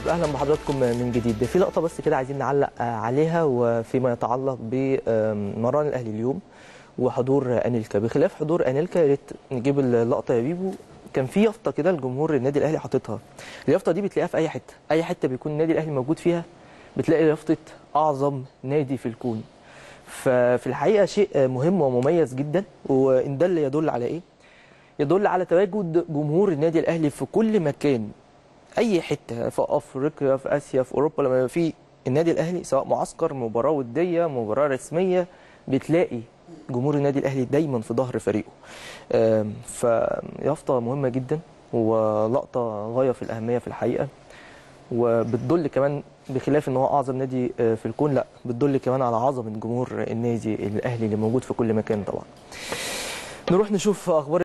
اهلا بحضراتكم من جديد في لقطه بس كده عايزين نعلق عليها وفيما يتعلق بمران الاهلي اليوم وحضور انيلكا بخلاف حضور انيلكا يا ريت نجيب اللقطه يا بيبو كان في يافطه كده الجمهور النادي الاهلي حاططها اليافطه دي بتلاقيها في اي حته اي حته بيكون النادي الاهلي موجود فيها بتلاقي يافطه اعظم نادي في الكون ففي الحقيقه شيء مهم ومميز جدا وان ده اللي يدل على ايه يدل على تواجد جمهور النادي الاهلي في كل مكان اي حته في افريقيا في اسيا في اوروبا لما يبقى في النادي الاهلي سواء معسكر مباراه وديه مباراه رسميه بتلاقي جمهور النادي الاهلي دايما في ظهر فريقه فيافطه مهمه جدا ولقطه غايه في الاهميه في الحقيقه وبتدل كمان بخلاف ان هو اعظم نادي في الكون لا بتدل كمان على عظمه جمهور النادي الاهلي اللي موجود في كل مكان طبعا نروح نشوف اخبار